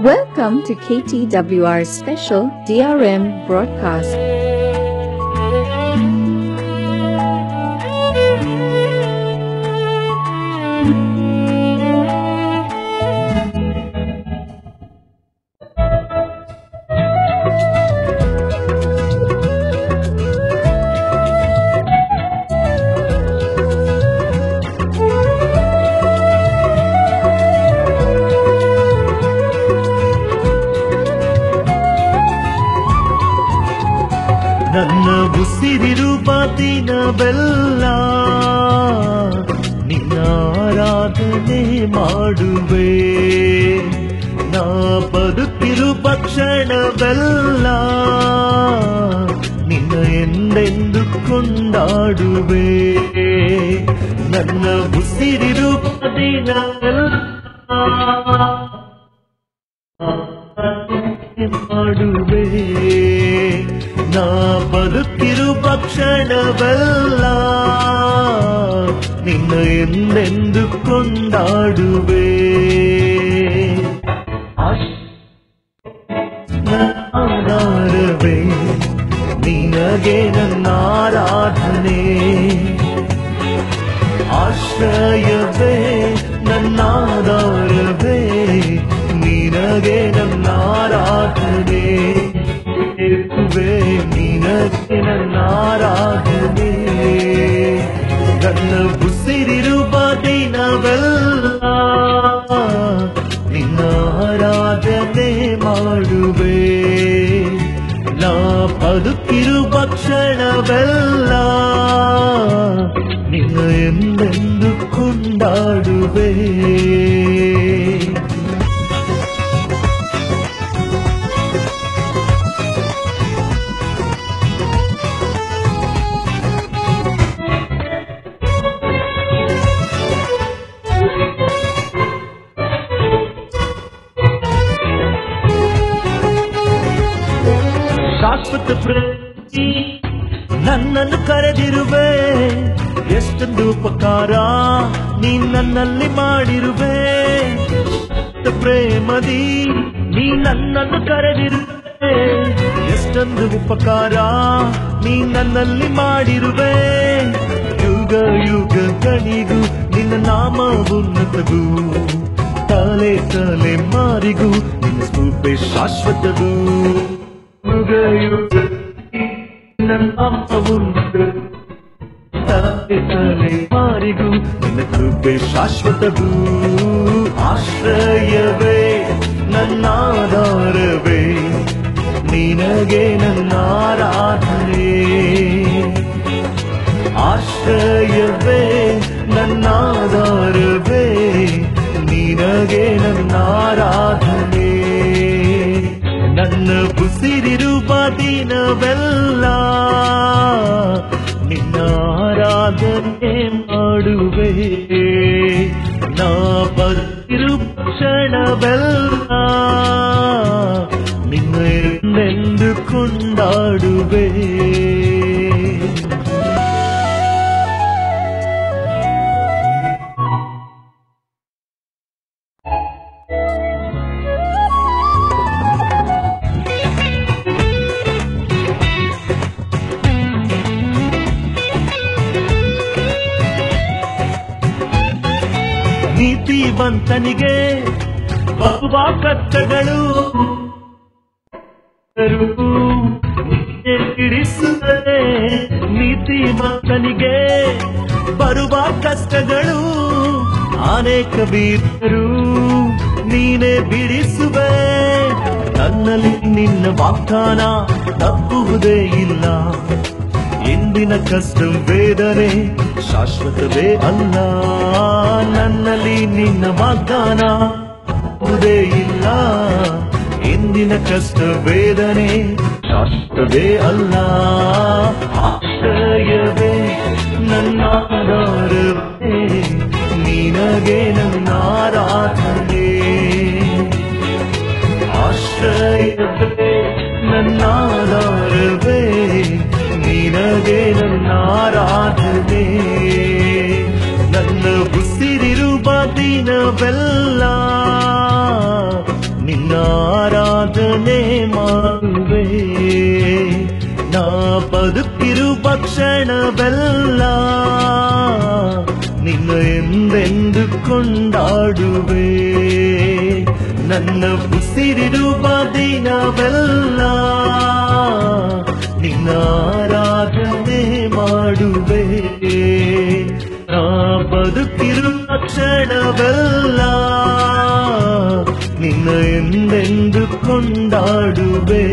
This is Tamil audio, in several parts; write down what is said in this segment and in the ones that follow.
Welcome to KTWR's special DRM broadcast. ನನ್ನ ಉಸಿರಿರುವ ದಿನವೆಲ್ಲ ನಿನ್ನ ಆರಾಧನೆ ಮಾಡುವೆ ನಾ ಬದುಕಿರುವ ಕ್ಷಣವೆಲ್ಲ ನಿನ್ನ ಎಂದೆಂದು ಕೊಂಡಾಡುವೆ ನನ್ನ ಉಸಿರಿರುವ ದಿನವೆಲ್ಲ ಮಾಡುವೆ ನಾ ಬದುಕಿರುವ ಕ್ಷಣವೆಲ್ಲ ನಿನ್ನ ಎಂದೆಂದು ಕೊಂಡಾಡುವೆ ಆಧಾರವೇ ನಿನಗೆ ನನ್ನ ಆರಾಧನೆ ಆಶ್ರಯವೇ ನನ್ನಾಧಾರವೇ ನಿನಗೆ ನನ್ನ ಆರಾಧನೆ ಇರುವೆ ನಿನಗೆ ನನ್ನ ಆರಾಧನೆ ನನ್ನ ಉಸಿರಿರುವ ದಿನವೆಲ್ಲ ನಿನ್ನ ಆರಾಧನೆ ಮಾಡುವೆ ನಾ ಬದುಕಿರುವ ಕ್ಷಣವೆಲ್ಲ ನಿನ್ನ ಎಂದೆಂದು ಕೊಂಡಾಡುವೆ ಶಾಶ್ವತ ಪ್ರೇಮಿ ನನ್ನನ್ನು ಕರೆದಿರುವೆ ಎಷ್ಟೊಂದು ಉಪಕಾರ ನೀ ನನ್ನಲ್ಲಿ ಮಾಡಿರುವೆ ಶಾಶ್ವತ ಪ್ರೇಮದಿ ನೀ ನನ್ನನ್ನು ಕರೆದಿರುವೆ ಎಷ್ಟೊಂದು ಉಪಕಾರ ನೀ ನನ್ನಲ್ಲಿ ಮಾಡಿರುವೆ ಯುಗ ಯುಗಗಳಿಗೂ ನಿನ್ನ ನಾಮ ಉನ್ನತಗೂ ತಲೆ ತಲೆ ಮಾರಿಗೂ ನಿನ್ನ ಸ್ಫೂರ್ತಿ ಶಾಶ್ವತಗೂ ಯುಗ ಯುಗ ನಿನ್ನ ನಾಮ ಉನ್ನತ ತಲೆ ತಲೆ ಮಾರಿಗೂ ನಿನ್ನ ಕೃಪೆ ಶಾಶ್ವತಗೂ ಆಶ್ರಯವೇ ನನ್ನಾಧಾರವೇ ನಿನಗೆ ನನ್ನ ಆರಾಧನೆ ಆಶ್ರಯವೇ ನನ್ನಾಧಾರವೇ ನಿನಗೆ ನನ್ನ ಆರಾಧನೆ ನನ್ನ ಉಸಿರಿರುವ ದಿನವೆಲ್ಲ ನಿನ್ನ ಆರಾಧನೆ ಮಾಡುವೆ ನಾ ಬದುಕಿರುವ ಕ್ಷಣವೆಲ್ಲ ನಿನ್ನ ಎಂದೆಂದು ಕೊಂಡಾಡುವೆ ನೀತಿವಂತನಿಗೆ ಬರುವ ಕಷ್ಟಗಳು ಹಿಡಿಸುತ್ತದೆ ನೀತಿವಂತನಿಗೆ ಬರುವ ಕಷ್ಟಗಳು ಅನೇಕ ಬೀರ್ತರು ನೀನೇ ಬಿಡಿಸುವೆ ನನ್ನಲ್ಲಿ ನಿನ್ನ ವಾಗ್ದಾನ ತಪ್ಪುವುದೇ ಇಲ್ಲ ಎಂದಿನ ಕಷ್ಟ ವೇದನೆ ಶಾಶ್ವತವೇ ಅಲ್ಲ ನನ್ನಲ್ಲಿ ನಿನ್ನ ವಾಗ್ದಾನ ತಪ್ಪುವುದೇ ಇಲ್ಲ ಎಂದಿನ ಕಷ್ಟ ವೇದನೆ ಶಾಶ್ವತವೇ ಅಲ್ಲ ಆಶ್ರಯವೇ ನನ್ನ ಆಧಾರವೇ ನಿನಗೆ ನನ್ನ ಆರಾಧನೆ ಆಶ್ರಯವೇ ನನ್ನಾಧಾರವೇ ನಿನಗೆ ನನ್ನ ಆರಾಧನೆ ನನ್ನ ಉಸಿರಿರುವ ದಿನವೆಲ್ಲ ನಿನ್ನ ಬದುಕಿರುವ ಕ್ಷಣವೆಲ್ಲ ನಿನ್ನ ಎಂದೆಂದು ಕೊಂಡಾಡುವೆ ನನ್ನ ಉಸಿರಿರುವ ದಿನವೆಲ್ಲ ನಿನ್ನ ಆರಾಧನೆ ಮಾಡುವೆ ನಾ ಬದುಕಿರುವ ಕ್ಷಣವೆಲ್ಲ ನಿನ್ನ ಎಂದೆಂದು ಕೊಂಡಾಡುವೆ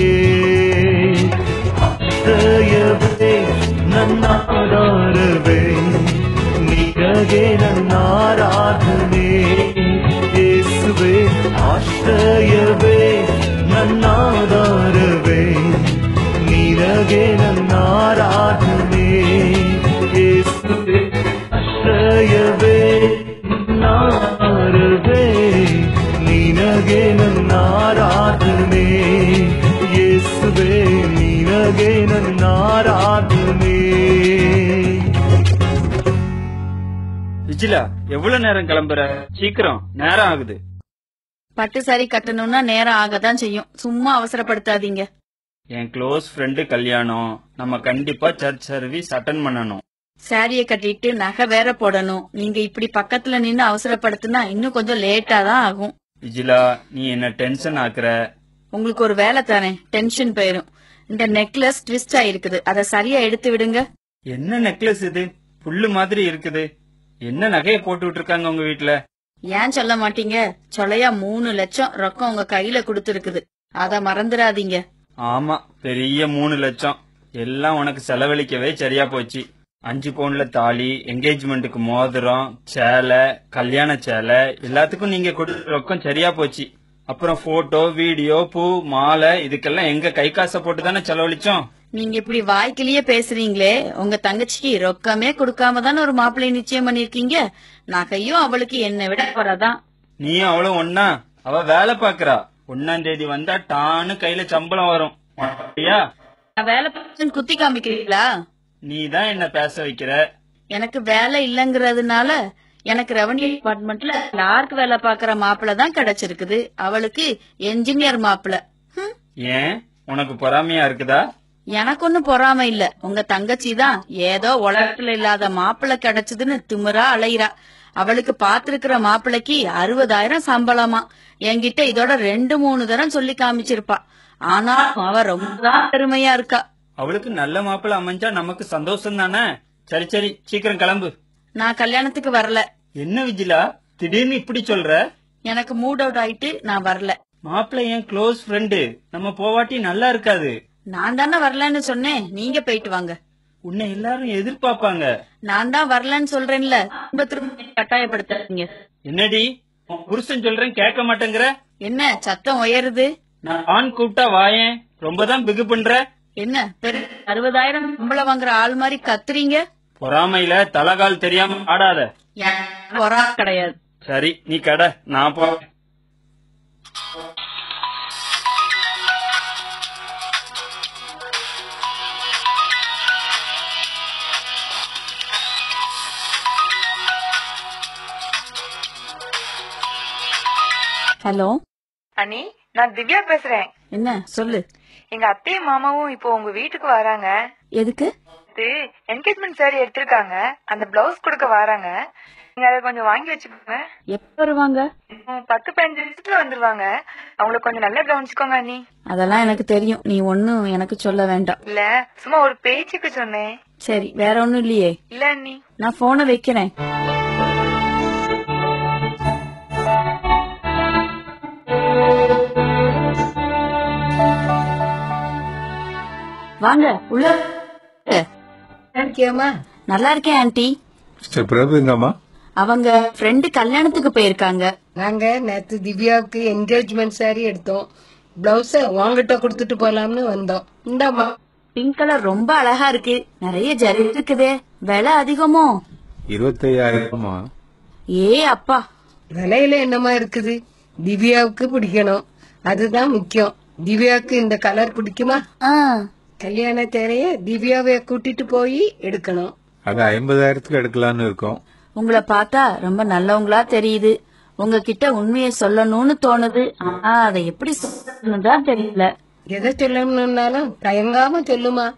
ಆಶ್ರಯವೇ ನನ್ನ ಆಧಾರವೇ ನಿನಗೆ ನನ್ನ ಆರಾಧನೆ ಯೇಸುವೆ ಆಶ್ರಯವೇ ನನ್ನ ಆಧಾರವೇ ನಿನಗೆ ನನ್ನ ಆರಾಧನೆ ಯೇಸುವೆ ಆಶ್ರಯವೇ ನನ್ನ ಆಧಾರವೇ ನಿನಗೆ ನನ್ನ ಆರಾಧನೆ ಯೇಸುವೆ ನಿನಗೆ ನನ್ನ ಆರಾಧನೆ விஜிலா எவ்வளவு நேரம் கிளம்புற சீக்கிரம் நேரம் ஆகுது பட்டு சாரி கட்டணும்னா நேரம் ஆகத்தான் செய்யும் சும்மா அவசரப்படுத்தாதீங்க என் க்ளோஸ் ஃப்ரெண்டு கல்யாணம் நம்ம கண்டிப்பா சர்ச் சர்வீஸ் அட்டன் பண்ணணும் சாரிய கட்டிட்டு நகை வேற போடணும் நீங்க இப்படி பக்கத்துல நின்னு அவசரப்படுத்தினா இன்னும் கொஞ்சம் லேட்டா தான் ஆகும் விஜிலா நீ என்ன டென்ஷன் ஆக்குற உங்களுக்கு ஒரு வேலை தரேன் டென்ஷன் போயிரும் இந்த நெக்லஸ் ட்விஸ்ட் ஆயிருக்குது அதை சரியா எடுத்து விடுங்க என்ன நெக்லஸ் இது புல்லு மாதிரி இருக்குது என்ன நகைய போட்டு இருக்காங்க உங்க வீட்ல ஏன் சொல்ல மாட்டீங்க சொலையா மூணு லட்சம் ரொக்கம் உங்க கையில கொடுத்துருக்குது அத மறந்துடாதீங்க ஆமா பெரிய மூணு லட்சம் எல்லாம் உனக்கு செலவழிக்கவே சரியா போச்சு அஞ்சு பவுன்ல தாலி என்கேஜ்மெண்ட்டுக்கு மோதிரம் சேலை கல்யாண சேலை எல்லாத்துக்கும் நீங்க கொடுத்த ரொக்கம் சரியா போச்சு அப்புறம் போட்டோ வீடியோ பூ மாலை இதுக்கெல்லாம் எங்க கை காசை போட்டு தானே செலவழிச்சோம் நீங்க இப்படி வாய்க்கிலேயே பேசுறீங்களே உங்க தங்கச்சிக்கு ரொக்கமே கொடுக்காம தானே ஒரு மாப்பிள்ளை நிச்சயம் பண்ணிருக்கீங்க நகையும் அவளுக்கு என்னை விட குறைதான் நீயும் அவளும் ஒன்னா அவ வேலை பாக்குறா ஒன்னாம் தேதி வந்தா டான்னு கையில சம்பளம் வரும் அப்படியா நான் வேலை பார்த்து குத்தி காமிக்கிறீங்களா நீ தான் என்ன பேச வைக்கிற எனக்கு வேலை இல்லங்கறதுனால எனக்கு ரெவன்யூ டிபார்ட்மெண்ட்ல கிளார்க் வேலை பாக்குற மாப்பிள்ள தான் கிடைச்சிருக்குது அவளுக்கு என்ஜினியர் மாப்பிள்ள ஹம், ஏன் உனக்கு பொறாமையா இருக்குதா எனக்கு ஒண்ணும் பொறாம இல்ல உங்க தங்கச்சி தான் ஏதோ உலகத்துல இல்லாத மாப்பிள்ள கிடைச்சதுன்னு திமிரா அலையிறா அவளுக்கு பாத்திருக்கிற மாப்பிள்ளைக்கு அறுபதாயிரம் சம்பளமா என்கிட்ட இதோட ரெண்டு மூணு தரம் சொல்லி காமிச்சிருப்பா ஆனா அவ ரொம்ப தான் பெருமையா இருக்கா அவளுக்கு நல்ல மாப்பிள்ளை அமைஞ்சா நமக்கு சந்தோஷம் தானே சரி சரி சீக்கிரம் கிளம்பு நான் கல்யாணத்துக்கு வரல என்ன விஜிலா திடீர்னு இப்படி சொல்ற எனக்கு மூட் அவுட் ஆயிட்டு நான் வரல மாப்பிள்ளை என் க்ளோஸ் ஃப்ரெண்டு நம்ம போவாட்டி நல்லா இருக்காது நான் தானே வரலன்னு சொன்னேன் நீங்க போயிட்டு வாங்க உன்னை எல்லாரும் எதிர்பார்ப்பாங்க நான் தான் வரலன்னு சொல்றேன்ல திரும்ப திரும்ப கட்டாயப்படுத்தாதீங்க என்னடி உன் புருஷன் சொல்றேன் கேட்க மாட்டேங்கிற என்ன சத்தம் உயருது நான் ஆண் கூப்பிட்டா வாயேன் ரொம்ப தான் பிகு பண்ற என்ன பெரு அறுபதாயிரம் சம்பளம் வாங்குற ஆள் மாதிரி கத்துறீங்க பொறாமையில தலகால் தெரியாம ஆடாத ஏன் பொறா கிடையாது சரி நீ கடை நான் போ ஹலோ அனி நான் திவ்யா பேசுறேன் என்ன சொல்லு எங்க அத்தையும் மாமாவும் இப்போ உங்க வீட்டுக்கு வராங்க எதுக்கு இது என்கேஜ்மெண்ட் சாரி எடுத்திருக்காங்க அந்த பிளவுஸ் கொடுக்க வராங்க நீங்க அதை கொஞ்சம் வாங்கி வச்சுக்கோங்க எப்ப வருவாங்க இன்னும் பத்து பதினஞ்சு நிமிஷத்துல வந்துருவாங்க அவங்கள கொஞ்சம் நல்லா கவனிச்சுக்கோங்க அண்ணி அதெல்லாம் எனக்கு தெரியும் நீ ஒன்னும் எனக்கு சொல்ல வேண்டாம் இல்ல சும்மா ஒரு பேச்சுக்கு சொன்னேன் சரி வேற ஒண்ணும் இல்லையே இல்ல அண்ணி நான் போனை வைக்கிறேன் வாங்க உள்ள இருக்கியாமா நல்லா இருக்கேன் ஆன்ட்டி மிஸ்டர் பிரபு எங்கம்மா அவங்க ஃப்ரெண்டு கல்யாணத்துக்கு போயிருக்காங்க நாங்க நேத்து திவ்யாவுக்கு என்கேஜ்மெண்ட் saree எடுத்தோம் பிளவுஸ உங்ககிட்ட கொடுத்துட்டு போலாம்னு வந்தோம் இந்தாம்மா பிங்க் கலர் ரொம்ப அழகா இருக்கு நிறைய ஜரி இருக்குதே விலை அதிகமோ இருபத்தையாயிரமா ஏ அப்பா விலையில என்னமா இருக்குது திவ்யாவுக்கு பிடிக்கணும் அதுதான் முக்கியம் திவ்யாவுக்கு இந்த கலர் பிடிக்குமா ஆ கல்யாண தேரைய திவ்யாவை கூட்டிட்டு போய் எடுக்கணும் அது ஐம்பதாயிரத்துக்கு எடுக்கலாம்னு இருக்கோம் உங்களை பார்த்தா ரொம்ப நல்லவங்களா தெரியுது உங்ககிட்ட உண்மையை சொல்லணும்னு தோணுது ஆனா அதை எப்படி சொல்லணும்னு தான் தெரியல எதை சொல்லணும்னாலும் தயங்காம சொல்லுமா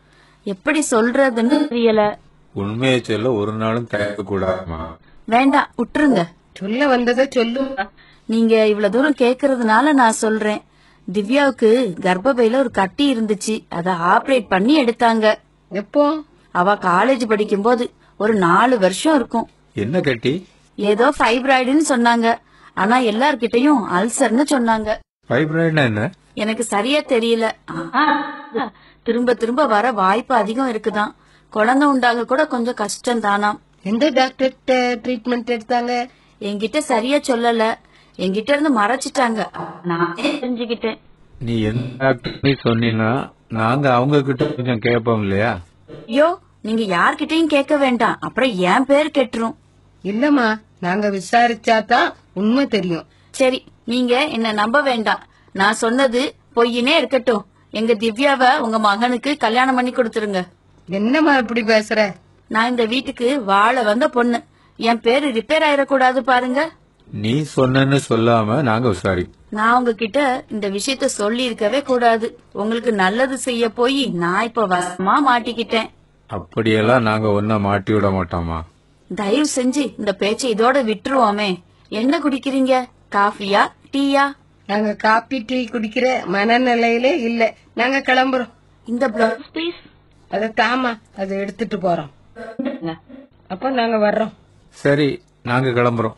எப்படி சொல்றதுன்னு தெரியல உண்மையை சொல்ல ஒரு நாளும் தயக்க கூடாதுமா வேண்டாம் விட்டுருங்க சொல்ல வந்ததை சொல்லு நீங்க இவ்வளவு தூரம் கேக்குறதுனால நான் சொல்றேன் திவ்யாவுக்கு கர்ப்பப்பையில ஒரு கட்டி இருந்துச்சு அத ஆபரேட் பண்ணி எடுத்தாங்க எப்போ அவ காலேஜ் படிக்கும்போது ஒரு நாலு வருஷம் இருக்கும் என்ன கட்டி ஏதோ ஃபைப்ராய்டுன்னு சொன்னாங்க ஆனா எல்லார்கிட்டயும் அல்சர்னு சொன்னாங்க ஃபைப்ராய்ட்னா என்ன எனக்கு சரியா தெரியல ஆனா, திரும்ப திரும்ப வர வாய்ப்பு அதிகம் இருக்குதாம் குழந்தை உண்டாக கூட கொஞ்சம் கஷ்டம் தானாம் எந்த டாக்டர்கிட்ட ட்ரீட்மெண்ட் எடுத்தாங்க என்கிட்ட சரியா சொல்லல என்கிட்ட இருந்து மறைச்சிட்டாங்க நானே தெரிஞ்சுக்கிட்டேன் நீ எந்த டாக்டர் நீ சொன்னீங்கன்னா நாங்க அவங்க கிட்ட கொஞ்சம் கேட்போம் இல்லையா ஐயோ நீங்க யார்கிட்டயும் கேட்க வேண்டாம் அப்புறம் என் பேர் கெட்டுரும் இல்லம்மா நாங்க விசாரிச்சாதான் உண்மை தெரியும் சரி நீங்க என்ன நம்ப வேண்டாம் நான் சொன்னது பொய்யினே இருக்கட்டும் எங்க திவ்யாவை உங்க மகனுக்கு கல்யாணம் பண்ணி கொடுத்துருங்க என்னம்மா இப்படி பேசுற நான் இந்த வீட்டுக்கு வாழ வந்த பொண்ணு என் பேரு ரிப்பேர் ஆயிடக்கூடாது பாருங்க நீ சொன்னேன்னு சொல்லாம நாங்க விசாரி நான் உங்ககிட்ட இந்த விஷயத்த சொல்லி இருக்கவே கூடாது உங்களுக்கு நல்லது செய்ய போய் நான் இப்ப வசமா மாட்டிக்கிட்டேன் அப்படியெல்லாம் நாங்க ஒன்ன மாட்டி விட மாட்டோமா தயவு செஞ்சு இந்த பேச்சை இதோட விட்டுருவோமே என்ன குடிக்கிறீங்க காஃபியா டீயா நாங்க காப்பி டீ குடிக்கிற மனநிலையிலே இல்ல நாங்க கிளம்புறோம் இந்த பிளவுஸ் ப்ளீஸ் அத தாமா அதை எடுத்துட்டு போறோம் அப்ப நாங்க வர்றோம் சரி நாங்க கிளம்புறோம்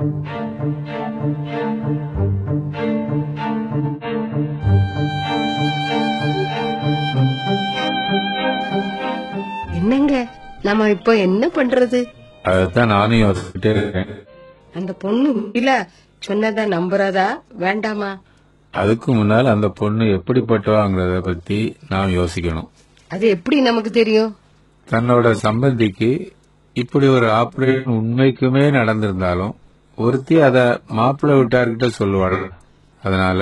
என்னங்க நம்ம இப்போ என்ன பண்றது அதைத்தான் நானும் யோசிச்சுட்டே இருக்கேன் அந்த பொண்ணு இல்ல சொன்னதை நம்புறதா வேண்டாமா அதுக்கு முன்னால் அந்த பொண்ணு எப்படிப்பட்டவாங்கிறத பத்தி நாம் யோசிக்கணும் அது எப்படி நமக்கு தெரியும் தன்னோட சம்பந்திக்கு இப்படி ஒரு ஆபரேஷன் உண்மைக்குமே நடந்திருந்தாலும் ஒருத்தி அத மாப்பிள்ளை வீட்டார்கிட்ட சொல்லுவாள் அதனால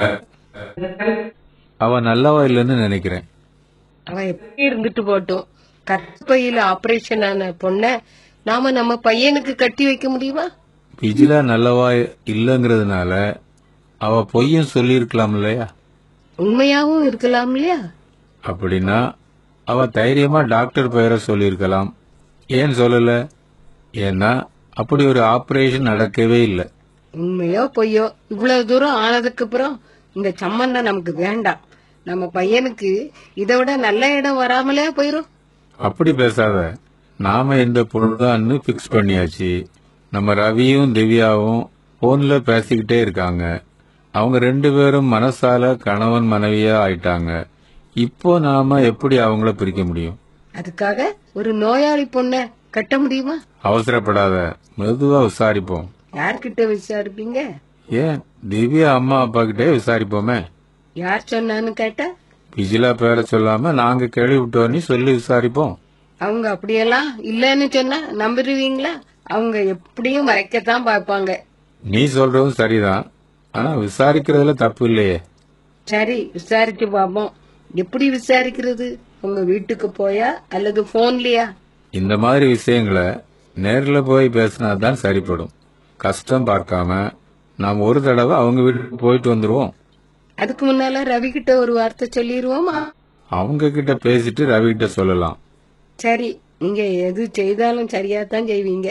அவ நல்லவா இல்லைன்னு நினைக்கிறேன் அவ எப்படி இருந்துட்டு போட்டும் கற்பையில ஆபரேஷன் ஆன பொண்ண நாம நம்ம பையனுக்கு கட்டி வைக்க முடியுமா விஜிலா நல்லவா இல்லைங்கிறதுனால அவ பொய்யும் சொல்லியிருக்கலாம் இல்லையா உண்மையாவும் இருக்கலாம் இல்லையா அப்படின்னா அவ தைரியமா டாக்டர் பெயரை சொல்லியிருக்கலாம் ஏன் சொல்லல ஏன்னா அப்படி ஒரு ஆபரேஷன் நடக்கவே இல்லை உண்மையோ பொய்யோ இவ்வளவு தூரம் ஆனதுக்கு அப்புறம் இந்த சம்பந்தம் நமக்கு வேண்டாம் நம்ம பையனுக்கு இதை விட நல்ல இடம் வராமலே போயிரும் அப்படி பேசாத நாம இந்த பொண்ணுதான்னு பிக்ஸ் பண்ணியாச்சு நம்ம ரவியும் திவ்யாவும் போன்ல பேசிக்கிட்டே இருக்காங்க அவங்க ரெண்டு பேரும் மனசால கணவன் மனைவியா ஆயிட்டாங்க இப்போ நாம எப்படி அவங்கள பிரிக்க முடியும் அதுக்காக ஒரு நோயாளி பொண்ண கட்ட முடியுமா அவசரப்படாத மெதுவா விசாரிப்போம் யார்கிட்ட விசாரிப்பீங்க ஏன் திவ்யா அம்மா அப்பா கிட்டே விசாரிப்போமே யார் சொன்னான்னு கேட்டா விஜிலா பேரை சொல்லாம நாங்க கேள்விவிட்டோன்னு சொல்லி விசாரிப்போம் அவங்க அப்படியெல்லாம் இல்லன்னு சொன்னா நம்புருவீங்களா அவங்க எப்படியும் மறைக்கத்தான் பார்ப்பாங்க நீ சொல்றதும் சரிதான் ஆனா விசாரிக்கிறதுல தப்பு இல்லையே சரி விசாரிச்சு பார்ப்போம் எப்படி விசாரிக்கிறது உங்க வீட்டுக்கு போயா அல்லது போன்லயா இந்த மாதிரி விஷயங்களை நேர்ல போய் பேசினா தான் சரிப்படும் கஷ்டம் பார்க்காம நாம் ஒரு தடவை அவங்க வீட்டுக்கு போயிட்டு வந்துருவோம் அதுக்கு முன்னால ரவி கிட்ட ஒரு வார்த்தை சொல்லிடுவோமா அவங்க கிட்ட பேசிட்டு ரவி கிட்ட சொல்லலாம் சரி நீங்க எது செய்தாலும் சரியா தான் செய்வீங்க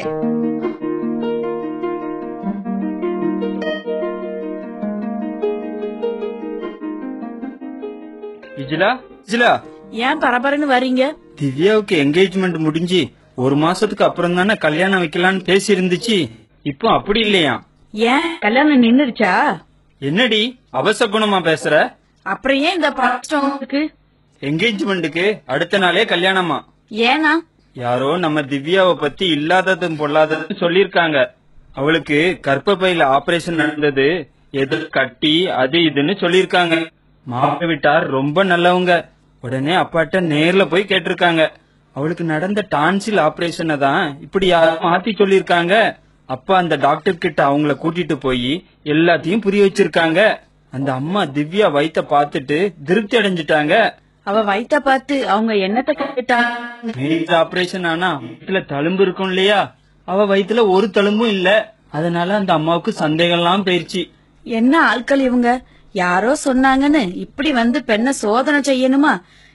விஜிலா விஜிலா ஏன் பரபரன்னு வரீங்க திவ்யாவுக்கு என்கேஜ்மெண்ட் முடிஞ்சு ஒரு மாசத்துக்கு அப்புறம் தானே கல்யாணம் வைக்கலாம்னு பேசி இருந்துச்சு இப்போ அப்படி இல்லையா ஏன் கல்யாணம் நின்னுருச்சா என்னடி அவசகுணமா பேசுற அப்புறம் ஏன் இந்த பட்டம் இருக்கு என்கேஜ்மெண்ட்டுக்கு அடுத்த நாளே கல்யாணமா ஏனா யாரோ நம்ம திவ்யாவை பத்தி இல்லாததும் பொல்லாததும் சொல்லிருக்காங்க அவளுக்கு கர்ப்பப்பையில ஆபரேஷன் நடந்தது எது கட்டி அது இதுன்னு சொல்லிருக்காங்க மாப்பிள்ளை வீட்டார் ரொம்ப நல்லவங்க உடனே அப்பாட்ட நேர்ல போய் கேட்டிருக்காங்க அவளுக்கு நடந்த டான்சில் ஆபரேஷனை தான் இப்படி யாரும் மாத்தி சொல்லிருக்காங்க அப்பா அந்த டாக்டர் கிட்ட அவங்கள கூட்டிட்டு போய் எல்லாத்தையும் புரிய வச்சிருக்காங்க அந்த அம்மா திவ்யா வயித்த பார்த்துட்டு திருப்தி அடைஞ்சிட்டாங்க அவ வயித்த பார்த்து அவங்க என்னத்தை கேட்டாங்க மேஜர் ஆபரேஷன் ஆனா வயித்துல தழும்பு இருக்கும் இல்லையா அவ வயித்துல ஒரு தழும்பும் இல்ல அதனால அந்த அம்மாவுக்கு சந்தேகம்லாம் போயிருச்சு என்ன ஆட்கள் இவங்க யாரோ சொன்னாங்கன்னு இப்படி வந்து பெண்ண சோதனை செய்யணுமா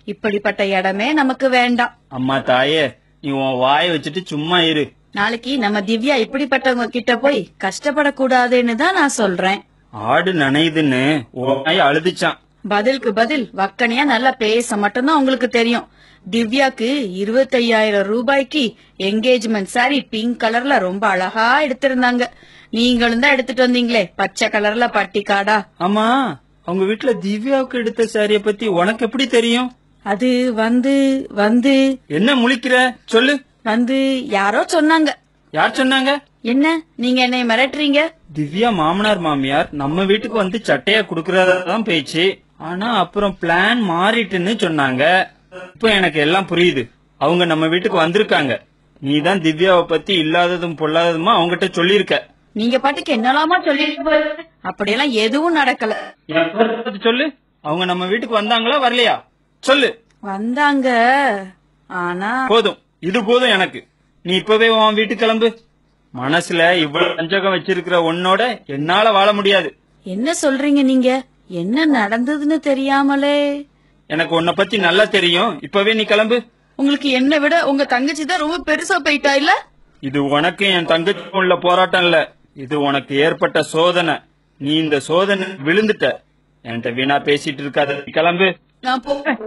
இப்படிப்பட்ட இடமே நமக்கு வேண்டாம் அம்மா தாயே நீ உன் வாயை வச்சுட்டு சும்மா இரு நாளைக்கு நம்ம திவ்யா இப்படிப்பட்டவங்க கிட்ட போய் கஷ்டப்படக்கூடாதுன்னு தான் நான் சொல்றேன் ஆடு நனையுதுன்னு உன் நாய் அழுதுச்சான் பதிலுக்கு பதில் வக்கனையா நல்லா பேச மட்டும்தான் உங்களுக்கு தெரியும் திவ்யாக்கு இருபத்தையாயிரம் ரூபாய்க்கு என்கேஜ்மெண்ட் சாரி பிங்க் கலர்ல ரொம்ப அழகா எடுத்திருந்தாங்க நீங்களும் தான் எடுத்துட்டு வந்தீங்களே பச்சை கலர்ல பட்டி காடா ஆமா அவங்க வீட்டுல திவ்யாவுக்கு எடுத்த சாரிய பத்தி உனக்கு எப்படி தெரியும் அது வந்து வந்து என்ன முழிக்கிற சொல்லு வந்து யாரோ சொன்னாங்க யார் சொன்னாங்க என்ன நீங்க என்னை மிரட்டுறீங்க திவ்யா மாமனார் மாமியார் நம்ம வீட்டுக்கு வந்து சட்டையா குடுக்கறதான் பேச்சு ஆனா அப்புறம் பிளான் மாறிட்டுன்னு சொன்னாங்க இப்போ எனக்கு எல்லாம் புரியுது அவங்க நம்ம வீட்டுக்கு வந்திருக்காங்க நீ தான் திவ்யாவை பத்தி இல்லாததும் பொல்லாததுமா அவங்ககிட்ட சொல்லியிருக்க நீங்க பாட்டுக்கு என்னலாமா சொல்லிட்டு போறது? அப்படியெல்லாம் எதுவும் நடக்கல என் பேரை பத்தி சொல்லு அவங்க நம்ம வீட்டுக்கு வந்தாங்களா வரலையா சொல்லு வந்தாங்க ஆனா போதும் இது போதும் எனக்கு நீ இப்பவே உன் வீட்டுக்கு கிளம்பு மனசுல இவ்வளவு பஞ்சகம் வச்சிருக்கிற உன்னோட என்னால வாழ முடியாது என்ன சொல்றீங்க நீங்க என்ன நடந்ததுன்னு தெரியாமலே எனக்கு உன்னை பத்தி நல்லா தெரியும் இப்பவே நீ கிளம்பு உங்களுக்கு என்ன விட உங்க தங்கச்சி தான் ரொம்ப பெருசா போயிட்டா இல்ல இது உனக்கு என் தங்கச்சிக்கும் உள்ள போராட்டம் இல்ல இது உனக்கு ஏற்பட்ட சோதனை நீ இந்த சோதனை விழுந்துட்ட என்கிட்ட வீணா பேசிட்டு இருக்காத நீ கிளம்பு நான் போறேன்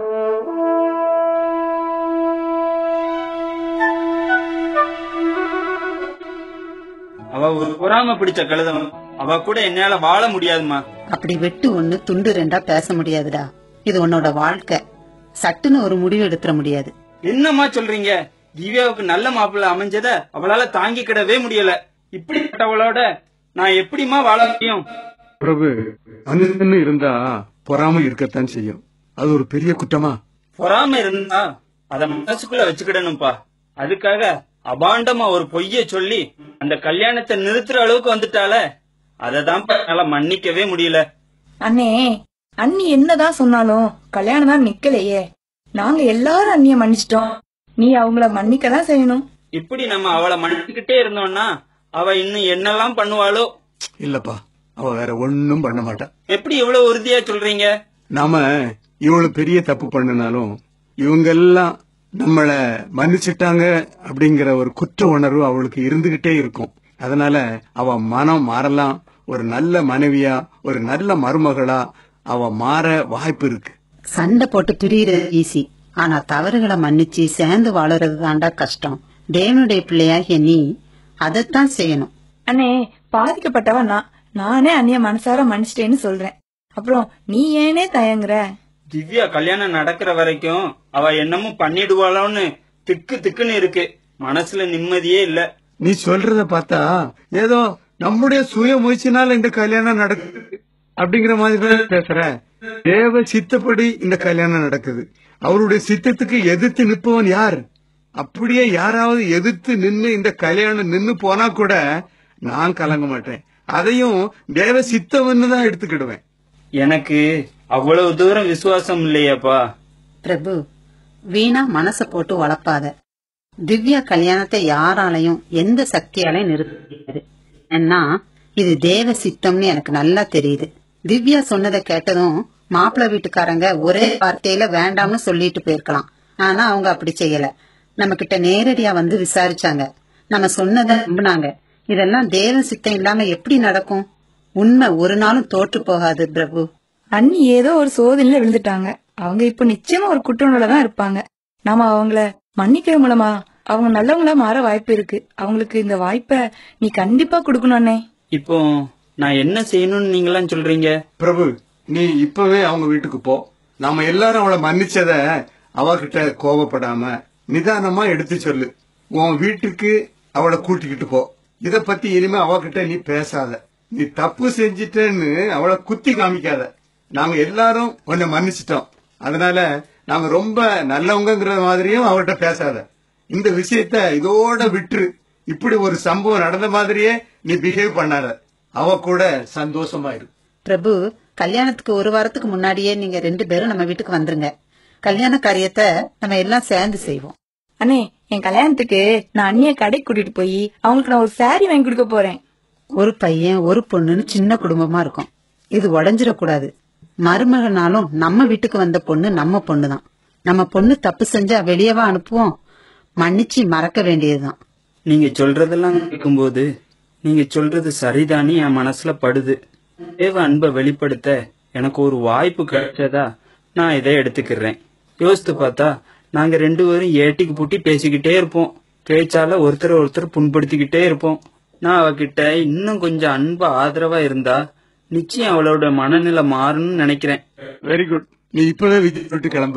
அவ ஒரு பொறாம பிடிச்ச கழுதம் அவ கூட என்னால வாழ முடியாதுமா அப்படி வெட்டு ஒண்ணு துண்டு ரெண்டா பேச முடியாதுடா இது உன்னோட வாழ்க்கை சட்டுன்னு ஒரு முடிவு எடுத்துற முடியாது என்னம்மா சொல்றீங்க திவ்யாவுக்கு நல்ல மாப்பிள்ளை அமைஞ்சத அவளால தாங்கிக்கிடவே முடியல இப்படிப்பட்டவளோட நான் எப்படிம்மா வாழ முடியும் பிரபு அனுன்னு இருந்தா பொறாம இருக்கத்தான் செய்யும் அது ஒரு பெரிய குற்றமா பொறாம இருந்தா அத மனசுக்குள்ள வச்சுக்கிடணும்ப்பா அதுக்காக அபாண்டமா ஒரு பொய்ய சொல்லி அந்த கல்யாணத்தை நிறுத்துற அளவுக்கு வந்துட்டால அததான் என்னால மன்னிக்கவே முடியல அண்ணே அண்ணி என்னதான் சொன்னாலும் கல்யாணம் தான் நிக்கலையே நாங்க எல்லாரும் அண்ணிய மன்னிச்சிட்டோம் நீ அவங்கள மன்னிக்க தான் செய்யணும் இப்படி நம்ம அவளை மன்னிச்சுக்கிட்டே இருந்தோம்னா அவ இன்னும் என்னெல்லாம் பண்ணுவாளோ இல்லப்பா அவ வேற ஒண்ணும் பண்ண மாட்டா எப்படி இவ்வளவு உறுதியா சொல்றீங்க நாம இவ்வளவு பெரிய தப்பு பண்ணினாலும் இவங்க எல்லாம் நம்மள மன்னிச்சிட்டாங்க அப்படிங்கிற ஒரு குற்ற உணர்வு அவளுக்கு இருந்துகிட்டே இருக்கும் அதனால அவ மனம் மாறலாம் ஒரு நல்ல மனைவியா ஒரு நல்ல மருமகளா அவ மாற வாய்ப்பு இருக்கு சண்டை போட்டு பிரியறது ஈஸி ஆனா தவறுகளை மன்னிச்சு சேர்ந்து வாழறது தாண்டா கஷ்டம் தேவனுடைய பிள்ளையாகிய நீ அதைத்தான் செய்யணும் அண்ணே பாதிக்கப்பட்டவன் நான் நானே அண்ணிய மனசார மன்னிச்சிட்டேன்னு சொல்றேன் அப்புறம் நீ ஏனே தயங்குற திவ்யா கல்யாணம் நடக்கிற வரைக்கும் அவ என்னமோ பண்ணிடுவாளோன்னு திக்கு திக்குன்னு இருக்கு மனசுல நிம்மதியே இல்ல நீ சொல்றத பார்த்தா ஏதோ நம்முடைய சுய முயற்சினால இந்த கல்யாணம் நடக்குது அப்படிங்கிற மாதிரி தான் பேசுற தேவ சித்தப்படி இந்த கல்யாணம் நடக்குது அவருடைய சித்தத்துக்கு எதிர்த்து நிற்பவன் யார் அப்படியே யாராவது எதிர்த்து நின்னு இந்த கல்யாணம் நின்னு போனா கூட நான் கலங்க மாட்டேன் அதையும் தேவ சித்தம்னு தான் எடுத்துக்கிடுவேன் எனக்கு அவ்வளவு தூரம் விசுவாசம் இல்லையாப்பா பிரபு வீணா மனச போட்டு வளர்ப்பாத திவ்யா கல்யாணத்தை யாராலையும் எந்த சக்தியாலையும் நிறுத்த முடியாது ஏன்னா இது தேவ சித்தம்னு எனக்கு நல்லா தெரியுது திவ்யா சொன்னதை கேட்டதும் மாப்பிள்ளை வீட்டுக்காரங்க ஒரே வார்த்தையில வேண்டாம்னு சொல்லிட்டு போயிருக்கலாம் ஆனா அவங்க அப்படி செய்யல நம்ம கிட்ட நேரடியா வந்து விசாரிச்சாங்க நம்ம சொன்னதை நம்பினாங்க இதெல்லாம் தேவ சித்தம் இல்லாம எப்படி நடக்கும் உண்மை ஒரு நாளும் தோற்று போகாது பிரபு அண்ணி ஏதோ ஒரு சோதனையில விழுந்துட்டாங்க அவங்க இப்ப நிச்சயமா ஒரு குற்றவுணர்வுல தான் இருப்பாங்க நாம அவங்கள மன்னிக்கிற மூலமா அவங்க நல்லவங்களா மாற வாய்ப்பு இருக்கு அவங்களுக்கு இந்த வாய்ப்பை நீ கண்டிப்பா கொடுக்கணும் அண்ணே இப்போ நான் என்ன செய்யணும்னு நீங்களாம் சொல்றீங்க பிரபு நீ இப்பவே அவங்க வீட்டுக்கு போ நாம எல்லாரும் அவளை மன்னிச்சத அவகிட்ட கோபப்படாம நிதானமா எடுத்து சொல்லு உன் வீட்டுக்கு அவளை கூட்டிக்கிட்டு போ இத பத்தி இனிமே அவகிட்ட நீ பேசாத நீ தப்பு செஞ்சிட்டேன்னு அவளை குத்தி காமிக்காத நாங்க எல்லாரும் உன்னை மன்னிச்சிட்டோம் அதனால நாங்க ரொம்ப நல்லவங்கிற மாதிரியும் அவகிட்ட பேசாத இந்த விஷயத்த இதோட விட்டுரு இப்படி ஒரு சம்பவம் நடந்த மாதிரியே நீ பிஹேவ் பண்ணாத அவ கூட சந்தோஷமா இரு பிரபு கல்யாணத்துக்கு ஒரு வாரத்துக்கு முன்னாடியே நீங்க ரெண்டு பேரும் நம்ம வீட்டுக்கு வந்துருங்க கல்யாண காரியத்தை நம்ம எல்லாம் சேர்ந்து செய்வோம் அண்ணே என் கல்யாணத்துக்கு நான் அண்ணிய கடைக்கு கூட்டிட்டு போய் அவங்களுக்கு நான் ஒரு saree வாங்கி கொடுக்க போறேன் ஒரு பையன் ஒரு பொண்ணுன்னு சின்ன குடும்பமா இருக்கும் இது உடஞ்சிடக்கூடாது மருமகனாலும் நம்ம வீட்டுக்கு வந்த பொண்ணு நம்ம பொண்ணுதான் நம்ம பொண்ணு தப்பு செஞ்சா வெளியவா அனுப்புவோம் மன்னிச்சு மறக்க வேண்டியதுதான் நீங்க சொல்றதெல்லாம் கேட்கும்போது நீங்க சொல்றது சரிதானே என் மனசுல படுது தேவ அன்பை வெளிப்படுத்த எனக்கு ஒரு வாய்ப்பு கிடைச்சதா நான் இதை எடுத்துக்கிறேன் யோசித்து பார்த்தா நாங்க ரெண்டு பேரும் ஏட்டிக்கு பூட்டி பேசிக்கிட்டே இருப்போம் பேச்சால ஒருத்தர் ஒருத்தர் புண்படுத்திக்கிட்டே இருப்போம் நான் அவகிட்ட இன்னும் கொஞ்சம் அன்பா ஆதரவா இருந்தா நிச்சயம் அவளோட மனநிலை மாறும்னு நினைக்கிறேன் வெரி குட் நீ இப்பவே விஜய் விட்டு கிளம்பு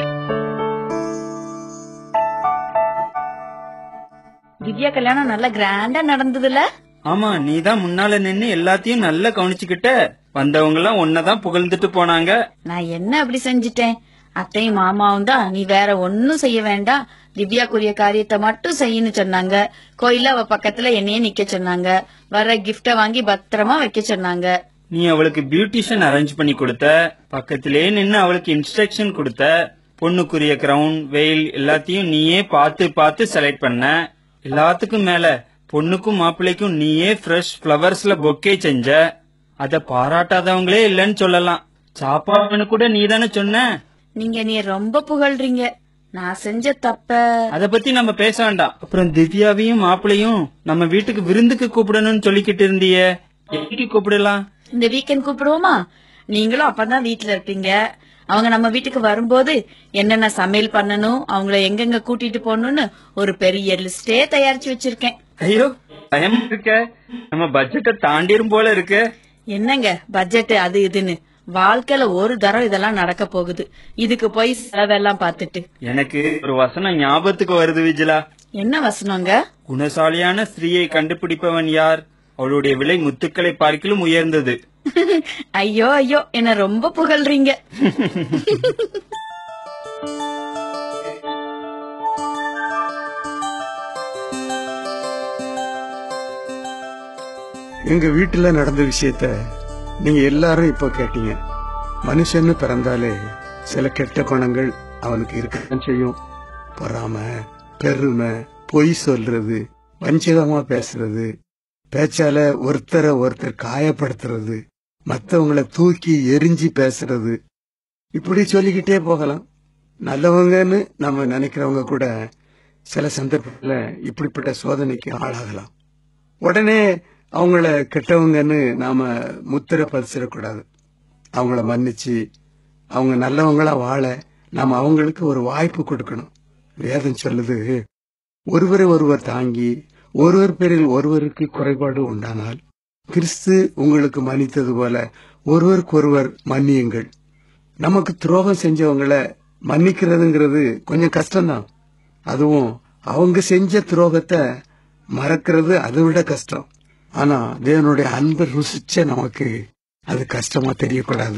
திவ்யா கல்யாணம் நல்லா கிராண்டா நடந்ததுல ஆமா நீ தான் முன்னால நின்னு எல்லாத்தையும் நல்லா கவனிச்சுக்கிட்ட வந்தவங்க எல்லாம் ஒன்னதான் புகழ்ந்துட்டு போனாங்க நான் என்ன அப்படி செஞ்சிட்டேன் அத்தையும் மாமாவும் தான் நீ வேற ஒன்னும் செய்ய வேண்டாம் திவ்யாக்குரிய காரியத்தை மட்டும் செய்யன்னு சொன்னாங்க கோயில்ல அவ பக்கத்துல என்னையே நிக்க சொன்னாங்க வர கிஃப்ட வாங்கி பத்திரமா வைக்க சொன்னாங்க நீ அவளுக்கு பியூட்டிஷியன் அரேஞ்ச் பண்ணி கொடுத்த பக்கத்திலே நின்னு அவளுக்கு இன்ஸ்ட்ரக்ஷன் கொடுத்த பொண்ணுக்குரிய கிரவுன் வெயில் எல்லாத்தையும் நீயே பார்த்து பார்த்து செலக்ட் பண்ண எல்லாத்துக்கும் மேல பொண்ணுக்கும் மாப்பிள்ளைக்கும் நீயே ஃப்ரெஷ் ஃப்ளவர்ஸ்ல பொக்கே செஞ்ச அத பாராட்டாதவங்களே இல்லைன்னு சொல்லலாம் சாப்பாடு கூட நீ தானே சொன்ன நீங்க நீ ரொம்ப புகழ்றீங்க நான் செஞ்ச தப்ப அத பத்தி நம்ம பேச வேண்டாம் அப்புறம் திவ்யாவையும் மாப்பிளையும் நம்ம வீட்டுக்கு விருந்துக்கு கூப்பிடணும்னு சொல்லிக்கிட்டு இருந்தியே எப்படி கூப்பிடலாம் இந்த வீக்கெண்ட் கூப்பிடுவோமா நீங்களும் அப்பதான் வீட்ல இருப்பீங்க அவங்க நம்ம வீட்டுக்கு வரும்போது என்னென்ன சமையல் பண்ணணும் அவங்கள எங்கெங்க கூட்டிட்டு போகணும்னு ஒரு பெரிய லிஸ்டே தயாரிச்சு வச்சிருக்கேன் ஐயோ பயம் இருக்க நம்ம பட்ஜெட்டை தாண்டிரும் போல இருக்கு என்னங்க பட்ஜெட் அது இதுன்னு வாழ்க்கையில ஒரு தரம் இதெல்லாம் நடக்க போகுது இதுக்கு போய் செலவெல்லாம் பார்த்துட்டு எனக்கு ஒரு வசனம் ஞாபகத்துக்கு வருது விஜிலா என்ன வசனங்க குணசாலியான ஸ்திரீயை கண்டுபிடிப்பவன் யார் அவளுடைய விலை முத்துக்களை பார்க்கிலும் உயர்ந்தது ஐயோ ஐயோ என்ன ரொம்ப புகழ்றீங்க எங்க வீட்டுல நடந்த விஷயத்த நீங்க எல்லாரும் இப்ப கேட்டீங்க மனுஷன்னு பிறந்தாலே சில கெட்ட குணங்கள் அவனுக்கு இருக்கத்தான் செய்யும் பொறாம பெருமை பொய் சொல்றது வஞ்சகமா பேசுறது பேச்சால ஒருத்தரை ஒருத்தர் காயப்படுத்துறது மத்தவங்கள தூக்கி எரிஞ்சு பேசுறது இப்படி சொல்லிக்கிட்டே போகலாம் நல்லவங்கன்னு நம்ம நினைக்கிறவங்க கூட சில சந்தர்ப்பத்துல இப்படிப்பட்ட சோதனைக்கு ஆளாகலாம் உடனே அவங்கள கெட்டவங்கன்னு நாம முத்திரை பதிச்சிடக்கூடாது அவங்கள மன்னிச்சு அவங்க நல்லவங்களா வாழ நாம அவங்களுக்கு ஒரு வாய்ப்பு கொடுக்கணும் வேதம் சொல்லுது ஒருவரை ஒருவர் தாங்கி ஒருவர் பேரில் ஒருவருக்கு குறைபாடு உண்டானால் கிறிஸ்து உங்களுக்கு மன்னித்தது போல ஒருவருக்கொருவர் மன்னியுங்கள் நமக்கு துரோகம் செஞ்சவங்கள மன்னிக்கிறதுங்கிறது கொஞ்சம் கஷ்டம்தான் அதுவும் அவங்க செஞ்ச துரோகத்தை மறக்கிறது அதை விட கஷ்டம் ஆனா தேவனுடைய அன்பை ருசிச்ச நமக்கு அது கஷ்டமா தெரியக்கூடாது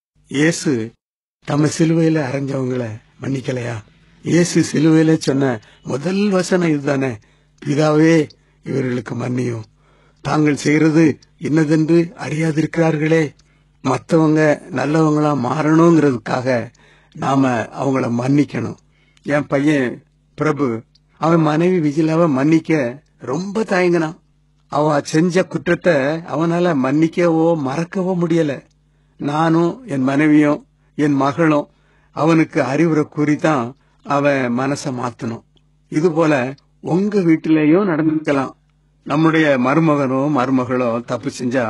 இயேசு தம்ம சிலுவையில அரைஞ்சவங்கள மன்னிக்கலையா இயேசு சிலுவையில சொன்ன முதல் வசனம் இதுதானே பிதாவே இவர்களுக்கு மன்னியும் தாங்கள் செய்யறது இன்னதென்று அறியாதிருக்கிறார்களே மத்தவங்க நல்லவங்களா மாறணுங்கிறதுக்காக நாம அவங்கள மன்னிக்கணும் என் பையன் பிரபு அவன் மனைவி விஜிலாவை மன்னிக்க ரொம்ப தயங்கினான் அவ செஞ்ச குற்றத்தை அவனால மன்னிக்கவோ மறக்கவோ முடியல நானும் என் மனைவியும் என் மகளும் அவனுக்கு அறிவுரை கூறிதான் அவன் மனச மாத்தணும் இது போல உங்க வீட்டிலேயும் நடந்திருக்கலாம் நம்முடைய மருமகனோ மருமகளோ தப்பு செஞ்சா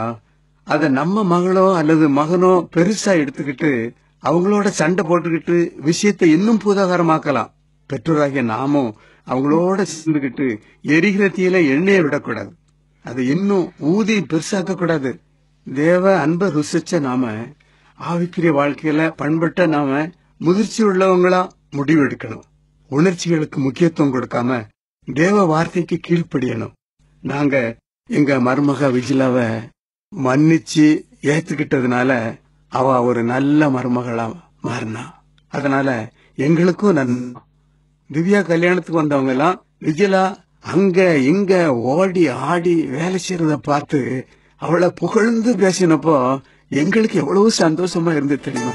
அத நம்ம மகளோ அல்லது மகனோ பெருசா எடுத்துக்கிட்டு அவங்களோட சண்டை போட்டுக்கிட்டு விஷயத்தை இன்னும் பூதாகரமாக்கலாம் பெற்றோராகிய நாமும் அவங்களோட சேர்ந்துகிட்டு எரிகிற தீயில எண்ணெயை விடக்கூடாது அதை இன்னும் ஊதி பெருசாக்க கூடாது தேவ அன்பை ருசிச்ச நாம ஆவிக்குரிய வாழ்க்கையில பண்பட்ட நாம முதிர்ச்சி உள்ளவங்களா முடிவெடுக்கணும் உணர்ச்சிகளுக்கு முக்கியத்துவம் கொடுக்காம தேவ வார்த்தைக்கு கீழ்ப்படியணும் நாங்க எங்க மருமக விஜிலாவ மன்னிச்சு ஏத்துக்கிட்டதுனால அவ ஒரு நல்ல மருமகளா மாறினா அதனால எங்களுக்கும் நன்மை திவ்யா கல்யாணத்துக்கு வந்தவங்க எல்லாம் விஜயலா அங்க இங்க ஓடி ஆடி வேலை செய்யறத பார்த்து அவளை புகழ்ந்து பேசினப்போ எங்களுக்கு எவ்வளவு சந்தோஷமா இருந்து தெரியுமா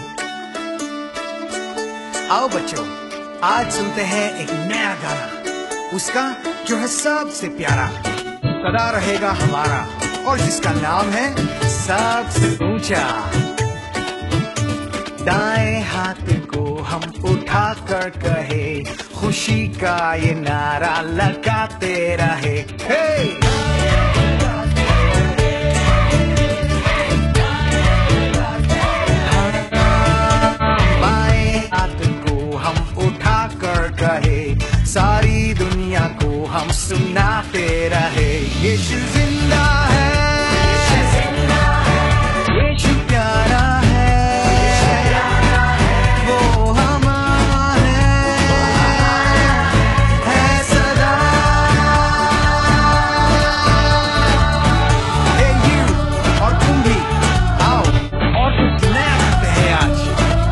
आओ बच्चों आज सुनते हैं एक नया गाना उसका जो है सबसे प्यारा सदा रहेगा हमारा और जिसका नाम है सबसे ऊंचा दाएं हाथ को हम उठा उठा कर कहे खुशी का ये नारा लगाते रहे hey! बाएं हाथ को हम उठा कर कहे सारी दुनिया को हम सुनाते रहे यीशु जिंदा है यीशु प्यारा है वो हमारा है है सदा Hey you और तुम भी आओ और कुछ नया करते हैं आज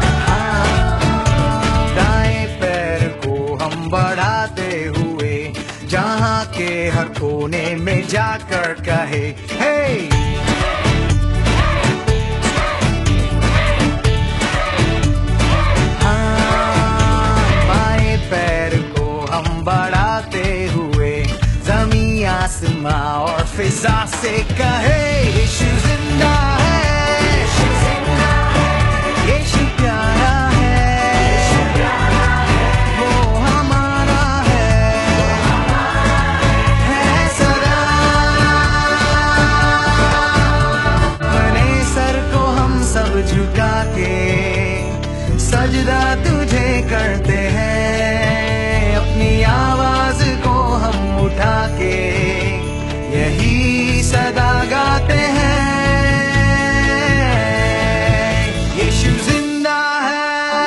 दाएं पैर को हम बढ़ाते हुए जहाँ के हर कोने में जाकर कहे हे बाएं पैर को हम बढ़ाते हुए जमी आसमां और फिजा से कहे यीशु जिंदा है यीशु प्यारा है वो हमारा है है सदा अपने सर को हम सब झुका के सजदा तुझे करते हैं अपनी आवाज को हम उठा के यही सदा गाते हैं यीशु जिंदा है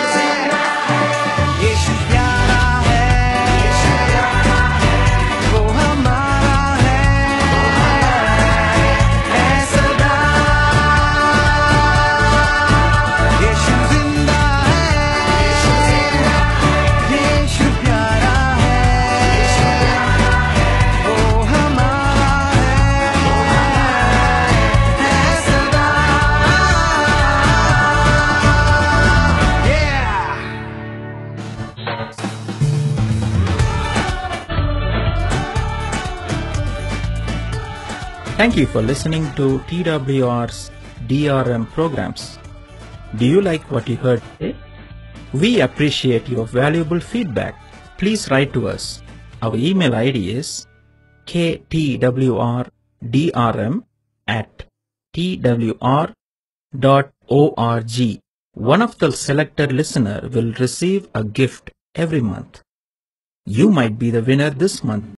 यीशु प्यारा है वो हमारा है है सदा यीशु जिंदा है यीशु प्यारा है वो हमारा है है सदा yeah Thank you for listening to TWR's DRM programs. Do you like what you heard today? We appreciate your valuable feedback. Please write to us. Our email ID is ktwrdrm at twr.org. One of the selected listener will receive a gift every month. You might be the winner this month.